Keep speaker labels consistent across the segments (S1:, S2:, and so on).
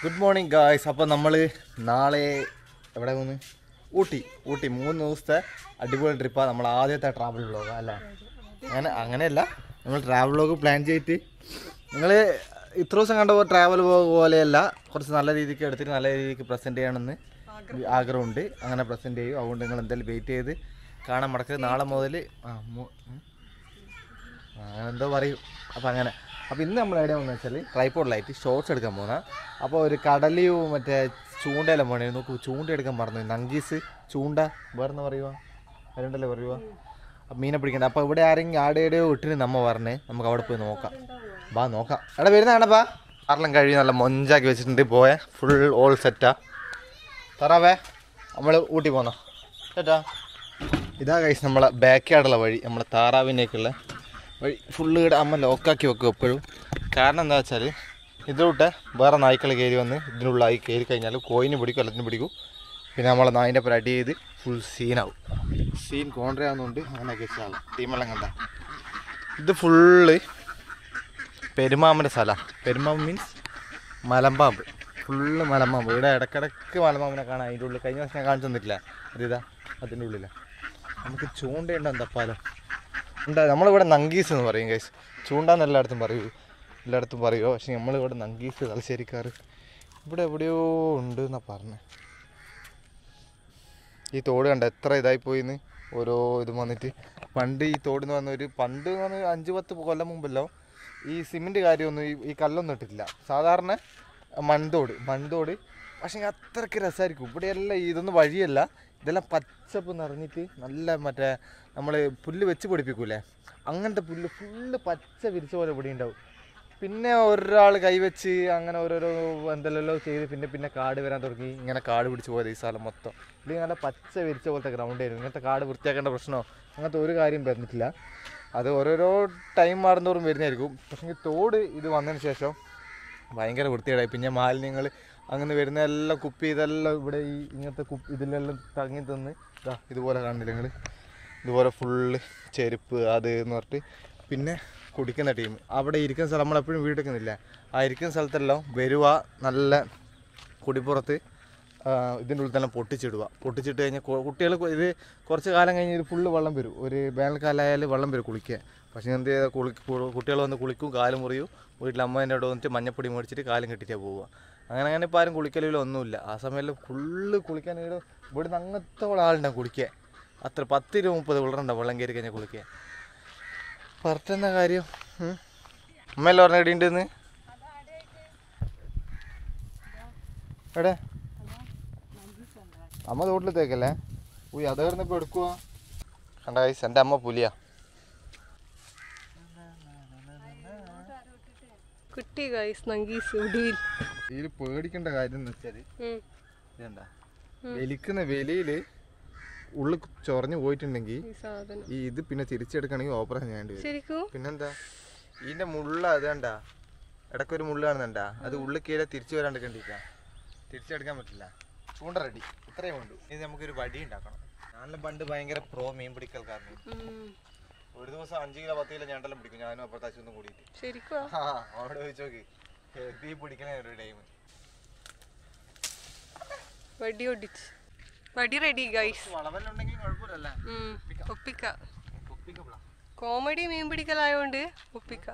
S1: Good morning guys അപ്പോൾ നമ്മൾ നാളെ എവിടെ പോകുന്നു ഊട്ടി ഊട്ടി മൂന്ന് ദിവസത്തെ അടിപൊളി ട്രിപ്പാണ് നമ്മൾ ആദ്യത്തെ ട്രാവൽ വ്ളോഗ് അല്ലേ അങ്ങനെ അങ്ങനെയല്ല നമ്മൾ ട്രാവൽ വ്ളോഗ് പ്ലാൻ ചെയ്തിട്ട് നിങ്ങൾ ഇത്ര ദിവസം കണ്ട ട്രാവൽ വ്ളോഗ് പോലെയല്ല കുറച്ച് നല്ല രീതിക്ക് എടുത്തിട്ട് നല്ല രീതിക്ക് പ്രസൻറ്റ് ചെയ്യണമെന്ന് ആഗ്രഹമുണ്ട് അങ്ങനെ പ്രസൻറ്റ് ചെയ്യും അതുകൊണ്ട് നിങ്ങൾ എന്തായാലും വെയിറ്റ് ചെയ്ത് കാണാൻ മടക്കരുത് നാളെ മുതൽ ആ മു- ഉം. ആ, അങ്ങനെ എന്തോ പറയും അപ്പം അങ്ങനെ അപ്പോൾ ഇന്ന് നമ്മൾ എവിടെ വന്നു വെച്ചാൽ ട്രൈപ്പോഡിലായിട്ട് ഷോർട്സ് എടുക്കാൻ പോകുന്ന അപ്പോൾ ഒരു കടലിയോ മറ്റേ ചൂണ്ടയെല്ലാം പോണേ നോക്കൂ ചൂണ്ട എടുക്കാൻ പറഞ്ഞു നങ്കീസ് ചൂണ്ട വേറെന്ന് പറയുക വേറെന്തല്ലേ പറയുക അപ്പം മീനെ പിടിക്കണ്ട അപ്പോൾ ഇവിടെ ആരെങ്കിലും ആടെ എവിടെയോ ഇട്ടിന് നമ്മ പറഞ്ഞേ നമുക്ക് അവിടെ പോയി നോക്കാം ബാ നോക്കാം എടാ വരുന്നതാണപ്പാ ആരെല്ലാം കഴിയും നല്ല മൊഞ്ചാക്കി വെച്ചിട്ടുണ്ട് പോയെ ഫുൾ ഓൾ സെറ്റാ തറാവേ നമ്മൾ ഊട്ടി പോന്നോ ചേട്ടാ ഇതാ കൈസ് നമ്മളെ ബാക്ക് യാർഡുള്ള വഴി നമ്മളെ താറാവിനേക്കുള്ള വഴി ഫുള്ള് ഇവിടെ അമ്മ ലോക്കാക്കി വെക്കും എപ്പോഴും കാരണം എന്താ വെച്ചാൽ ഇതിലൂട്ട് വേറെ നായ്ക്കൾ കയറി വന്ന് ഇതിനുള്ളിലായി കയറി കഴിഞ്ഞാൽ കോയിന് പിടിക്കും എല്ലാത്തിനും പിടിക്കും പിന്നെ നമ്മളെ നായിൻ്റെ ഒപ്പം അടി ചെയ്ത് ഫുൾ സീനാവും സീൻ കോൺട്രയാവുന്നതുകൊണ്ട് അങ്ങനെ വെച്ചാവും ടീമെല്ലാം കണ്ട ഇത് ഫുള്ള് പെരുമാമൻ്റെ സ്ഥലമാണ് പെരുമാമ മീൻസ് മലമ്പാമ്പ് ഫുള്ള് മലമ്പാമ്പ് ഇവിടെ ഇടക്കിടക്ക് മലമ്പാമ്പിനെ കാണാം അതിൻ്റെ ഉള്ളിൽ കഴിഞ്ഞ വർഷം ഞാൻ കാണിച്ചു തന്നിട്ടില്ല അതിതാ അതിൻ്റെ ഉള്ളിലാണ് നമുക്ക് ചൂണ്ടയുണ്ടോ എന്താപ്പാലോ ഉണ്ട് നമ്മളിവിടെ നങ്കീസ് എന്ന് പറയും കൈസ് ചൂണ്ടാന്ന് എല്ലായിടത്തും പറയൂ എല്ലായിടത്തും പറയുമോ പക്ഷെ നമ്മളിവിടെ നങ്കീസ് തലശ്ശേരിക്കാർ ഇവിടെ എവിടെയോ ഉണ്ട് എന്നാണ് പറഞ്ഞത് ഈ തോട് കണ്ട എത്ര ഇതായി പോയിന്ന് ഓരോ ഇതും വന്നിട്ട് പണ്ട് ഈ തോടിന്ന് വന്ന ഒരു പണ്ട് എന്ന് പറഞ്ഞാൽ അഞ്ച് പത്ത് കൊല്ലം മുമ്പല്ലോ ഈ സിമെൻറ്റ് കാര്യമൊന്നും ഈ ഈ കല്ലൊന്നും ഇട്ടിട്ടില്ല സാധാരണ മൺതോട് മൺതോട് പക്ഷേ അത്രയ്ക്ക് രസമായിരിക്കും ഇവിടെയെല്ലാം ഇതൊന്നും വഴിയല്ല ഇതെല്ലാം പച്ചപ്പ് നിറഞ്ഞിട്ട് നല്ല മറ്റേ നമ്മൾ പുല്ല് വെച്ച് പൊടിപ്പിക്കൂലേ അങ്ങനത്തെ പുല്ല് ഫുള്ള് പച്ച വിരിച്ച പോലെ ഇവിടെ ഉണ്ടാവും പിന്നെ ഒരാൾ കൈവച്ച് അങ്ങനെ ഓരോരോ എന്തെല്ലോ ചെയ്ത് പിന്നെ പിന്നെ കാട് വരാൻ തുടങ്ങി ഇങ്ങനെ കാട് പിടിച്ച് പോയത് ഈ സ്ഥലം മൊത്തം ഇല്ലെങ്കിൽ നല്ല പച്ച വിരിച്ച പോലത്തെ ഗ്രൗണ്ട് ആയിരുന്നു ഇങ്ങനത്തെ കാട് വൃത്തിയാക്കേണ്ട പ്രശ്നമോ അങ്ങനത്തെ ഒരു കാര്യം വരുന്നിട്ടില്ല അത് ഓരോരോ ടൈം മാറുന്നതോറും വരുന്നതായിരിക്കും പക്ഷേ തോട് ഇത് വന്നതിന് ശേഷം ഭയങ്കര വൃത്തികേടായി പിന്നെ മാലിന്യങ്ങൾ അങ്ങനെ വരുന്ന എല്ലാം കുപ്പി ഇതെല്ലാം ഇവിടെ ഈ ഇങ്ങനത്തെ കുപ്പി ഇതിലെല്ലാം തങ്ങി തന്ന് ഇതാ ഇതുപോലെ കാണുന്നില്ല നിങ്ങൾ ഇതുപോലെ ഫുള്ള് ചെരുപ്പ് അത് എന്ന് പറഞ്ഞിട്ട് പിന്നെ കുടിക്കുന്ന ടീം അവിടെ ഇരിക്കുന്ന സ്ഥലം നമ്മളെപ്പോഴും വീടെടുക്കുന്നില്ല ആ ഇരിക്കുന്ന സ്ഥലത്തെല്ലാം വരുക നല്ല കുടിപ്പുറത്ത് ആ, ഇതിൻ്റെ ഉള്ളിൽ തന്നെ പൊട്ടിച്ചിടുക പൊട്ടിച്ചിട്ട് കഴിഞ്ഞാൽ കുട്ടികൾ ഇത് കുറച്ച് കാലം കഴിഞ്ഞ് ഇത് ഫുള്ള് വെള്ളം വരും ഒരു വേനൽക്കാലമായാൽ വെള്ളം വരും കുളിക്കാൻ പക്ഷേ എന്ത് ചെയ്താൽ കുളി കുട്ടികൾ വന്ന് കുളിക്കും കാലും മുറിയും വീട്ടിൽ അമ്മേൻ്റെ അവിടെ വന്നിട്ട് മഞ്ഞപ്പൊടി മേടിച്ചിട്ട് കാലും കെട്ടിട്ടാണ് പോവുക അങ്ങനെ അങ്ങനെ ഇപ്പോൾ ആരും കുളിക്കലില്ല ഒന്നുമില്ല ആ സമയത്ത് ഫുള്ള് കുളിക്കാൻ ഇവിടെ ഇവിടുന്ന് അങ്ങനത്തോളം ആളുണ്ടാവും കുളിക്കാൻ അത്ര പത്ത് ഇരുപത് മുപ്പത് പിള്ളേരുണ്ടാവും വെള്ളം കയറി കഴിഞ്ഞാൽ കുളിക്കാൻ പറഞ്ഞെന്ന കാര്യം ഉം. അമ്മയല്ല പറഞ്ഞ എടിയുണ്ടെന്ന് എവിടെ അമ്മ തോട്ടിലത്തേക്കല്ലേ ഉയ് അതായിരുന്നു ഇപ്പോൾ എടുക്കുക കണ്ട ഗൈസ് എൻ്റെ അമ്മ പുലിയാ
S2: കുട്ടി ഗൈസ് നങ്കീസ് ഒടുവിൽ
S1: ഇതിൽ പേടിക്കേണ്ട കാര്യം എന്ന് വെച്ചാൽ
S2: ഉം.
S1: ഇതെന്താ വലിക്കുന്ന വെലിയിൽ ഉള്ളിൽ ചൊറഞ്ഞു പോയിട്ടുണ്ടെങ്കിൽ
S2: ഈ സാധനം
S1: ഈ ഇത് പിന്നെ തിരിച്ചെടുക്കണമെങ്കിൽ ഓപ്പറേഷൻ ചെയ്യേണ്ടി വരും
S2: ശരിക്കും
S1: പിന്നെന്താ ഇതിന്റെ മുള്ള അത് കണ്ടാ ഇടയ്ക്കൊരു മുള്ള കാണുന്നുണ്ടാ അത് ഉള്ളിൽ കീഴെ തിരിച്ചു വരാണ്ട് കണ്ടിരിക്കാം തിരിച്ചെടുക്കാൻ പറ്റില്ല ചൂണ്ട റെഡി ഇത്രയും ഉണ്ട് ഇത് നമുക്കൊരു വടി ഉണ്ടാക്കണം ഞാനെല്ലാം പണ്ട് ഭയങ്കര പ്രോ മീൻ പിടിക്കൽക്കാരനെ
S2: ഉം.
S1: ഒരു ദിവസം അഞ്ച് കിലോ പത്ത് കിലോ ഞണ്ടെല്ലാം പിടിക്കും ഞാനും അപ്പുറത്തെ അച്ഛനും കൂടിയിട്ട്
S2: ശരിക്കും
S1: ആ അവിടെ ചോദിച്ചു നോക്കി ഹെവി പിടിക്കണേ ഒരു ടൈം
S2: വടി ഒടിച്ച് വടി റെഡി ഗൈസ്
S1: വളവെല്ലാം ഉണ്ടെങ്കിൽ കുഴപ്പമില്ലല്ലേ
S2: ഒപ്പിക്ക
S1: ഒപ്പിക്കപ്പെടാം
S2: കോമഡി മീൻ പിടിക്കലായോണ്ട് ഒപ്പിക്ക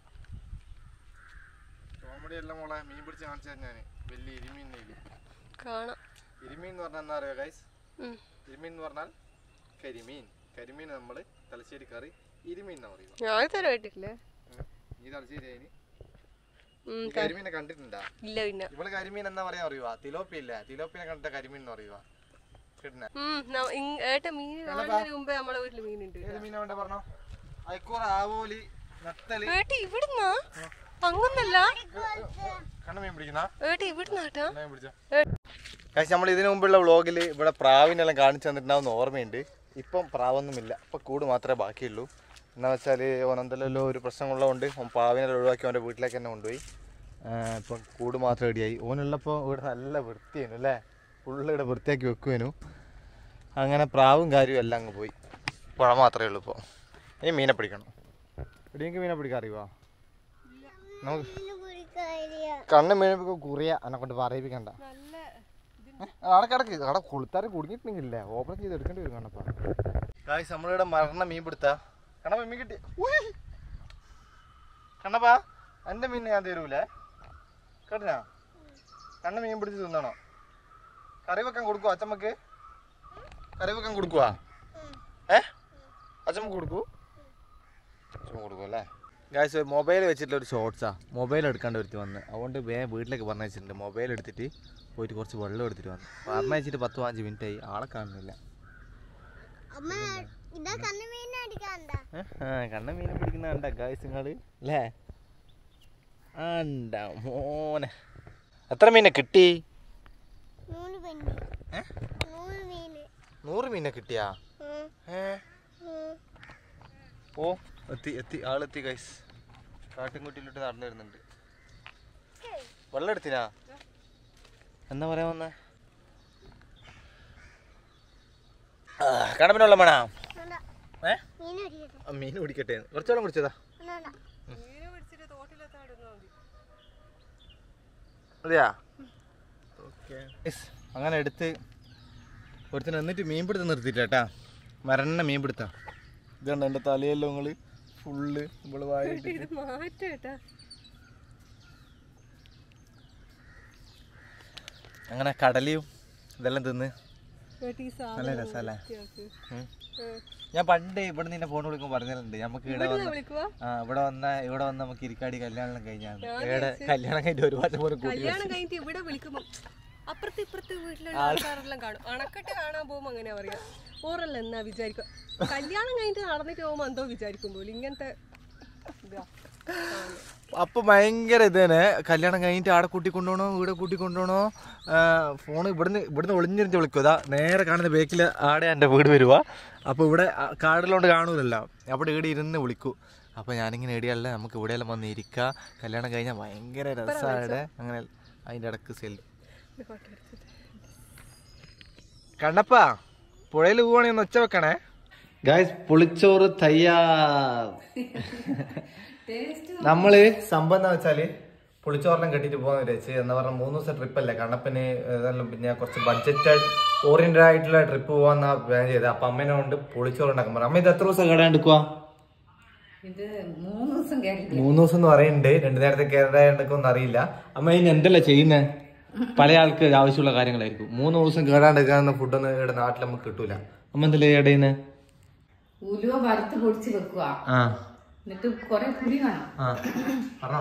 S1: കോമഡി എല്ലാം മോളെ മീൻ പിടിച്ച് കാണിച്ചു ഞാൻ വലിയ ഇരുമീൻ നെയ്ല്
S2: കാണാം
S1: ഇരുമീൻ എന്ന് പറഞ്ഞാൽ എന്താ അറിയോ ഗൈസ്
S2: ഉം.
S1: ഇരുമീൻ എന്ന് പറഞ്ഞാൽ കരിമീൻ കരിമീൻ നമ്മൾ തലശ്ശേരി കറി ഇരുമീൻ എന്നാ പറയുക
S2: ഞാൻ ഇതുവരെ കേട്ടിട്ടില്ലേ
S1: നീ തലശ്ശേരി അതിന്
S2: ഉം,
S1: നീ കരിമീനെ കണ്ടിട്ടുണ്ടാ
S2: ഇല്ല പിന്നെ
S1: ഇവള് കരിമീൻ എന്നാ പറയാ അറിയുക തിലോപ്പി ഇല്ല തിലോപ്പിനെ കണ്ടിട്ട് കരിമീൻ എന്ന് പറയുക കിട്ടുന്ന
S2: ഉം, ന- ഇങ് ഏട്ട മീൻ കാണുന്നതിന് മുമ്പേ നമ്മളെ വീട്ടില് മീനുണ്ട്
S1: ഏത് മീനാ വേണ്ട പറഞ്ഞോ അയക്കൂറ ആവോലി നത്തല്
S2: ഏട്ട ഇവിടുന്നാ അങ്ങൊന്നല്ല
S1: കണ്ണ മീൻ പിടിക്കുന്ന
S2: ഏട്ട ഇവിടുന്നാട്ടാ
S1: മീൻ പിടിച്ചോ കാശ് നമ്മൾ ഇതിനു മുമ്പുള്ള വ്ളോഗിൽ ഇവിടെ പ്രാവിനെല്ലാം കാണിച്ചു തന്നിട്ടുണ്ടാവുന്ന ഓർമ്മയുണ്ട് ഇപ്പം പ്രാവൊന്നുമില്ല ഇപ്പം കൂട് മാത്രമേ ബാക്കിയുള്ളൂ എന്നാ വെച്ചാൽ ഓനെന്തെല്ലോ ഒരു പ്രശ്നമുള്ളതുകൊണ്ട് ഓൻ പ്രാവിനെ ഒഴിവാക്കി അവൻ്റെ വീട്ടിലേക്ക് തന്നെ കൊണ്ടുപോയി ആ, ഇപ്പം കൂട് മാത്രം റെഡിയായി ഓനുള്ളപ്പോൾ ഇവിടെ നല്ല വൃത്തിയായിരുന്നു അല്ലേ ഫുള്ള് ഇവിടെ വൃത്തിയാക്കി വെക്കുവേനു അങ്ങനെ പ്രാവും കാര്യവും എല്ലാം അങ്ങ് പോയി പുഴ മാത്രമേ ഉള്ളൂ ഇപ്പോൾ ഇനി മീനെ പിടിക്കണം എടിയെങ്കിൽ മീനെ പിടിക്കാൻ അറിയുമോ നമുക്ക് കണ്ണ് മേടിപ്പോ കുറിയ എന്നെ കൊണ്ട് പറയിപ്പിക്കണ്ട
S2: നല്ല
S1: ഏ, അവിടെ കിടക്ക് അവിടെ കുളിത്താറ് കുടുങ്ങിയിട്ടുണ്ടെങ്കിലേ ഓപ്പൺ ചെയ്ത് എടുക്കേണ്ടി വരും കണ്ണപ്പാ ഗായ്സ് നമ്മളിവിടെ മരണ മീൻ പിടുത്ത കണ്ണപ്പ മീൻ കിട്ടി ഉയ്. കണ്ണപ്പാ എന്റെ മീൻ ഞാൻ തരൂലേ കേട്ടനാ കണ്ണ മീൻ പിടിച്ച് തിന്നണോ കറി വെക്കാൻ കൊടുക്കുവോ അച്ചമ്മക്ക് കറി വെക്കാൻ കൊടുക്കുവാ ഏ അച്ചമ്മ കൊടുക്കൂ അച്ചമ്മ കൊടുക്കും അല്ലേ ഗായ്സ് മൊബൈൽ വെച്ചിട്ടുള്ള ഒരു ഷോർട്സാ മൊബൈൽ എടുക്കാണ്ട് ഒരുത്തി വന്ന് അതുകൊണ്ട് വേഗം വീട്ടിലേക്ക് പറഞ്ഞിട്ടുണ്ട് മൊബൈൽ എടുത്തിട്ട് പോയിട്ട് കുറച്ച് വെള്ളം എടുത്തിട്ട് വന്നു പറഞ്ഞയച്ചിട്ട് പത്ത് പതിനഞ്ച് മിനിറ്റ് ആയി ആളെ കാണുന്നില്ല
S3: അമ്മ ഇതാ കണ്ണു മീൻ അടിക്കാണ്ട
S1: ഏ? ആ കണ്ണ മീനെ പിടിക്കുന്ന കണ്ട ഗായ്സ് നിങ്ങൾ അല്ലേ ആണ്ട മോനെ എത്ര മീനെ കിട്ടി
S3: നൂറ് പെണ്ണി
S1: ഏ?
S3: നൂറ് മീന്
S1: നൂറ് മീനെ കിട്ടിയാ
S3: ഉം,
S1: ഏ
S3: ഉം.
S1: ഓ എത്തി എത്തി ആളെത്തി ഗൈസ് കാട്ടിൻകുട്ടിയിലോട്ട് നടന്നു വരുന്നുണ്ട് വെള്ളം എടുത്തിനാ എന്താ പറയാ വന്ന കടമ്പിന് വെള്ളം വേണോ
S3: വേണ്ട.
S1: ഏ
S3: മീൻ അടിക്കട്ടെ
S1: ആ, മീൻ കുടിക്കട്ടെ കുറച്ച് വെള്ളം കുടിച്ചതാ
S3: വേണ്ട.
S2: മീന് പിടിച്ചിട്ട് തോട്ടിലെത്താൻ ഇടുന്നാ മതി
S1: അതെയാ അങ്ങനെ എടുത്ത് ഒരുത്തിന് എന്നിട്ട് മീൻ പിടുത്തം നിർത്തിയില്ല കേട്ടാ മരണ മീൻ പിടുത്താ ഇത് കണ്ട എൻ്റെ തലയെല്ലാം നിങ്ങള് ഫുള്ള് ഇവള് വായിട്ട്
S2: ഇത് മാറ്റേട്ടാ
S1: അങ്ങനെ കടലയും ഇതെല്ലാം തിന്ന്
S2: കേട്ട് ഈ
S1: നല്ല
S2: സാധനം
S1: രസമല്ലേ
S2: വൃത്തിയാക്ക്.
S1: ഉം.
S2: ഉം.
S1: ഞാൻ പണ്ട് ഇവിടെ നിന്നെ ഫോൺ വിളിക്കുമ്പോൾ പറഞ്ഞിട്ടുണ്ട് നമുക്ക് ഇവിടെ
S2: ഇവിടുന്ന്
S1: വന്ന്
S2: വിളിക്കുവാ
S1: ആ ഇവിടെ വന്ന ഇവിടെ വന്ന് നമുക്ക് ഇരിക്കാടി കല്യാണം കഴിഞ്ഞാണ് ഇവിടെ കല്യാണം കഴിഞ്ഞിട്ട് ഒരു മാസം പോലും കൂട്ടി
S2: കല്യാണം കഴിഞ്ഞിട്ട് ഇവിടെ വിളിക്കുമ്പോ അപ്പുറത്ത് ഇപ്പുറത്ത് വീട്ടിലുള്ള ആൾക്കാരെല്ലാം കാണും അണക്കെട്ട് കാണാൻ പോകുമ്പോ അങ്ങനെയാ പറയാ ഓറല്ല എന്നാ വിചാരിക്കുക കല്യാണം കഴിഞ്ഞിട്ട് നടന്നിട്ട് പോകുമ്പോ എന്തോ വിചാരിക്കും പോലും ഇങ്ങനത്തെ ഇതാ കാണുന്നെ.
S1: അപ്പൊ ഭയങ്കര ഇത് തന്നെ കല്യാണം കഴിഞ്ഞിട്ട് ആടെ കൂട്ടി കൊണ്ടുപോകണോ ഇവിടെ കൂട്ടി കൊണ്ടുപോകണോ ഫോൺ ഇവിടുന്ന് ഇവിടുന്ന് ഒളിഞ്ഞിരിച്ച് വിളിക്കും അതാ നേരെ കാണുന്ന ബേക്കിൽ ആടെ എൻ്റെ വീട് വരുക അപ്പോൾ ഇവിടെ ആ, കാടിലോണ്ട് കാണൂലല്ലോ അവിടെ ഇവിടെ ഇരുന്ന് വിളിക്കൂ അപ്പോൾ ഞാനിങ്ങനെ എടിയല്ല നമുക്ക് ഇവിടെയെല്ലാം വന്ന് ഇരിക്കുക കല്യാണം കഴിഞ്ഞാൽ ഭയങ്കര രസമാണ് അങ്ങനെ അതിൻ്റെ ഇടക്ക് സെൽ
S2: ഇത് ഫോട്ടോ എടുത്തിട്ട്.
S1: കണ്ണപ്പാ പുഴയിൽ പോവാണെങ്കിൽ ഒന്ന് ഒച്ച വെക്കണേ ഗായ്സ് പുളിച്ചോറ് തയ്യാർ നമ്മള് സംഭവം എന്താ വെച്ചാല് പുളിച്ചോറിനെ കെട്ടിട്ട് പോകാന്ന് വിചാരിച്ച് എന്താ പറഞ്ഞ മൂന്ന് ദിവസം ട്രിപ്പ് അല്ലേ കണ്ണപ്പന് ഏതായാലും പിന്നെ കുറച്ച് ബഡ്ജറ്റ് ഓറിയന്റഡ് ആയിട്ടുള്ള ട്രിപ്പ് പോകാന്നാ പ്ലാൻ ചെയ്തത് അപ്പൊ അമ്മേനെ കൊണ്ട് പുളിച്ചോറ് ഉണ്ടാക്കാൻ പറഞ്ഞു അമ്മ ഇത് എത്ര ദിവസം കേടാണ്ടിക്കുവാ
S4: ഇത് മൂന്ന് ദിവസം കയറി
S1: മൂന്ന് ദിവസം എന്ന് പറയുന്നുണ്ട് രണ്ടു നേരത്തെ കേടാണ്ടെക്കൊന്നും അറിയില്ല അമ്മ ഇനി എന്തല്ല ചെയ്യുന്നേ പല ആൾക്ക് ആവശ്യമുള്ള കാര്യങ്ങളായിരിക്കും മൂന്ന് ദിവസം കേടാണ്ടെടുക്കാവുന്ന ഫുഡൊന്നും ഇവിടെ നാട്ടിൽ നമുക്ക് കിട്ടൂല അമ്മ എന്തല്ലേ കേടയുന്നേ
S4: ഉലുവ വറുത്ത് പൊടിച്ച് വെക്കുക
S1: ആ
S4: എന്നിട്ട് കൊറേ പുളി വേണം
S1: ആ പറഞ്ഞോ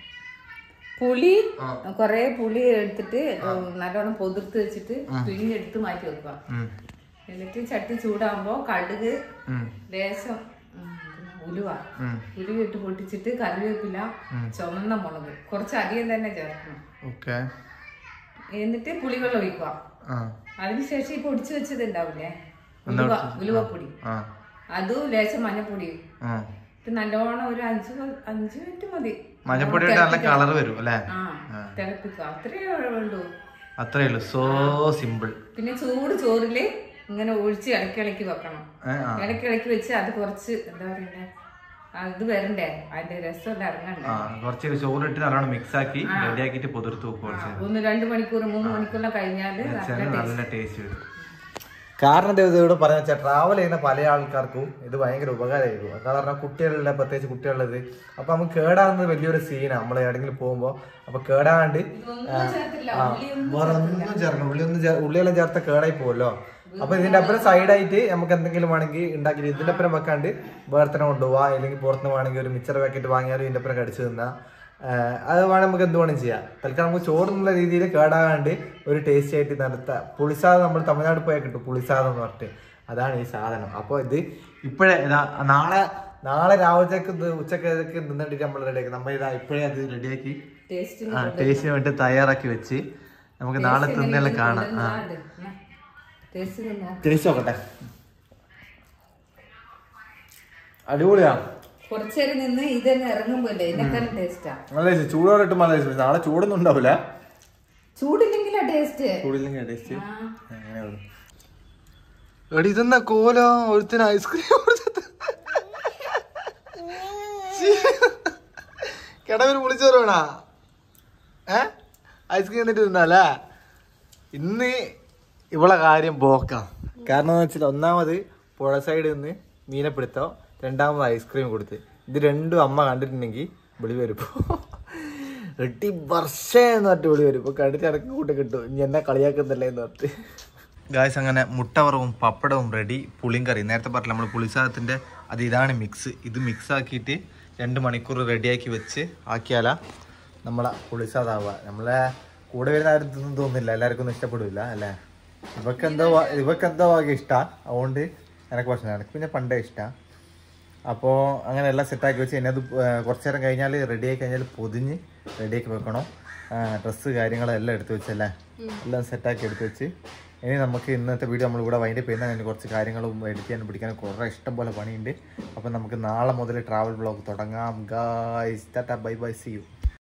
S4: പുളി കൊറേ പുളി എടുത്തിട്ട് നല്ലോണം പൊതിർത്ത് വെച്ചിട്ട് പിഴിഞ്ഞെടുത്ത് മാറ്റി വെക്കുക
S1: ഉം.
S4: എന്നിട്ട് ചട്ടി ചൂടാകുമ്പോ കടുക്
S1: ഉം.
S4: ലേശം ഉം, പിന്നെ ഉലുവ
S1: ഉം.
S4: ഉലുവ ഇട്ട് പൊട്ടിച്ചിട്ട് കറിവേപ്പില ചുമന്ന മുളക് കുറച്ച് അധികം തന്നെ ചേർക്കണം
S1: ഓക്കെ
S4: എന്നിട്ട് പുളിവെള്ളം ഒഴിക്കുക
S1: ആ
S4: അതിനുശേഷം ഈ പൊടിച്ചു വെച്ചത് ഉണ്ടാവില്ലേ ഉലുവ ഉലുവപ്പൊടി
S1: ആ
S4: അതും ലേശം മഞ്ഞപ്പൊടി
S1: ആ
S4: ഇത് നല്ലോണം ഒരു അഞ്ച് പ- അഞ്ച് മിനിറ്റ് മതി
S1: മഞ്ഞപ്പൊടി ഇട്ട് നല്ല കളർ വരും അല്ലേ
S4: ആ തിളപ്പിക്കുക അത്രയേ വേണ്ടൂ
S1: അത്രേ ഉള്ളൂ സോ സിമ്പിൾ
S4: പിന്നെ ചൂട് ചോറില് ഇങ്ങനെ ഒഴിച്ച് ഇളക്കി ഇളക്കി വെക്കണം ഇളക്കി ഇളക്കി വെച്ച് അത് കുറച്ച് എന്താ പറയണ്ടേ അത് വരണ്ടേ അതിന്റെ രസം ഇറങ്ങണ്ടേ
S1: ആ കുറച്ച് ചോറിട്ട് നല്ലോണം മിക്സ് ആക്കി റെഡി ആക്കിയിട്ട് പൊതിർത്ത് വെക്കും കുറച്ച്
S4: ഒന്ന് രണ്ട് മണിക്കൂർ മൂന്ന് മണിക്കൂറെല്ലാം കഴിഞ്ഞാല് നല്ല
S1: നല്ല ടേസ്റ്റ് വരും കാരണം എന്താ ഇവിടെ പറയാ വെച്ചാൽ ട്രാവൽ ചെയ്യുന്ന പല ആൾക്കാർക്കും ഇത് ഭയങ്കര ഉപകാരമായിരിക്കും കാരണം കുട്ടികളുടെ പ്രത്യേകിച്ച് കുട്ടികളുള്ളത് അപ്പൊ നമുക്ക് കേടാകുന്നത് വലിയൊരു സീനാണ് നമ്മൾ എവിടെയെങ്കിലും പോകുമ്പോ അപ്പൊ കേടാണ്ട് ആ, വേറെ ഒന്നും ചേർക്കണം ഉള്ളി ഒന്നും ചേ- ഉള്ളിയെല്ലാം ചേർത്ത കേടായി പോകുമല്ലോ അപ്പൊ ഇതിന്റെ അപ്പുറം സൈഡായിട്ട് നമുക്ക് എന്തെങ്കിലും വേണമെങ്കിൽ ഉണ്ടാക്കി ഇതിന്റെ അപ്പുറം വെക്കാണ്ട് വേറെ തന്നെ കൊണ്ടുപോവാ അല്ലെങ്കിൽ പുറത്തുനിന്ന് വേണമെങ്കിൽ ഒരു മിച്ചർ പാക്കറ്റ് വാങ്ങിയാലും ഇതിന്റെ അപ്പുറം കടിച്ചു തിന്നാ ആഹ് അത് വേണം നമുക്ക് എന്ത് വേണം ചെയ്യാം തൽക്കാലം നമുക്ക് ചോറെന്നുള്ള രീതിയിൽ കേടാകാണ്ട് ഒരു ടേസ്റ്റി ആയിട്ട് നടത്താം പുളിസാദം നമ്മൾ തമിഴ്നാട് പോയാൽ കിട്ടും പുളിസാദം എന്ന് പറഞ്ഞിട്ട് അതാണ് ഈ സാധനം അപ്പോൾ ഇത് ഇപ്പോഴേ ഇതാ നാളെ നാളെ രാവിലത്തേക്ക് ഇത് ഉച്ചക്കേക്ക് നിന്നിട്ട് നമ്മൾ റെഡിയാക്കി നമ്മൾ ഇതാ ഇപ്പോഴേ അത് റെഡിയാക്കി
S4: ടേസ്റ്റ്
S1: ആ ടേസ്റ്റിന് വേണ്ടി തയ്യാറാക്കി വെച്ച് നമുക്ക് നാളെ തിന്നെല്ലാം കാണാം ആ
S4: ടേസ്റ്റ് തിന്നോ
S1: ടേസ്റ്റ് നോക്കട്ടെ അടിപൊളിയാ
S4: കുറച്ചേരം നിന്ന് ഇതന്നെ ഇറങ്ങുമ്പോല്ലേ ഇതിനേക്കാളും ടേസ്റ്റാ
S1: നല്ല ടേസ്റ്റ് ചൂടോടെ ഇട്ട് നല്ല ടേസ്റ്റ് നാളെ ചൂടൊന്നും ഉണ്ടാവില്ല
S4: ചൂടില്ലെങ്കിലാ ടേസ്റ്റ്
S1: ചൂടില്ലെങ്കിൽ ടേസ്റ്റ് എടി ഇതെന്നാ കോല ഒരുത്തിന് ഐസ്ക്രീം കിടവര് വിളിച്ചോറ് വേണ ഏ ഐസ്ക്രീം എന്നിട്ട് തിന്നാലേ ഇന്ന് ഇവളെ കാര്യം പോക്കാം കാരണം എന്ന് വെച്ചാൽ ഒന്നാമത് പുഴ സൈഡിൽ നിന്ന് മീനെ പിടുത്തോ രണ്ടാമത് ഐസ്ക്രീം കൊടുത്ത് ഇത് രണ്ടും അമ്മ കണ്ടിട്ടുണ്ടെങ്കിൽ വിളി വരുമ്പോ റെട്ടി വർഷേ എന്ന് പറഞ്ഞിട്ട് വിളി വരും ഇപ്പൊ കണ്ടിട്ട് ഇടയ്ക്ക് കൂട്ടി കിട്ടും ഇനി എന്നെ കളിയാക്കുന്നില്ലേ എന്ന് പറഞ്ഞിട്ട് ഗായ്സ് അങ്ങനെ മുട്ടവറവും പപ്പടവും റെഡി പുളിയും കറി നേരത്തെ പറഞ്ഞില്ല നമ്മൾ പുളിസാദത്തിന്റെ അത് ഇതാണ് മിക്സ് ഇത് മിക്സ് ആക്കിയിട്ട് രണ്ട് മണിക്കൂർ റെഡിയാക്കി വെച്ച് ആക്കിയാലാ നമ്മളെ പുളിസാദാവുക നമ്മളെ കൂടെ വരുന്ന ആരും തിന്നും തോന്നുന്നില്ല എല്ലാവർക്കും ഒന്നും ഇഷ്ടപ്പെടില്ല അല്ലേ ഇവക്ക് എന്തോ വാ- ഇവക്ക് എന്തോ ഭാഗ്യം ഇഷ്ടമാണ് അതുകൊണ്ട് എനിക്ക് പ്രശ്നമാണ് എനിക്ക് പിന്നെ പണ്ടേ ഇഷ്ടമാണ് അപ്പോൾ അങ്ങനെ എല്ലാം സെറ്റാക്കി വെച്ച് ഇനി അത് കുറച്ച് നേരം കഴിഞ്ഞാൽ റെഡിയായി കഴിഞ്ഞാൽ പൊതിഞ്ഞ് റെഡിയാക്കി വെക്കണം ഡ്രസ്സ് കാര്യങ്ങളെല്ലാം എടുത്ത് വെച്ചല്ലേ എല്ലാം സെറ്റാക്കി എടുത്ത് വെച്ച് ഇനി നമുക്ക് ഇന്നത്തെ വീഡിയോ നമ്മൾ ഇവിടെ വൈൻഡപ്പ് ചെയ്യുന്ന അതിന് കുറച്ച് കാര്യങ്ങളും എഡിറ്റ് ചെയ്യാനും പിടിക്കാനും കുറേ ഇഷ്ടം പോലെ പണിയുണ്ട് അപ്പോൾ നമുക്ക് നാളെ മുതൽ ട്രാവൽ ബ്ലോഗ് തുടങ്ങാം guys tata bye bye see U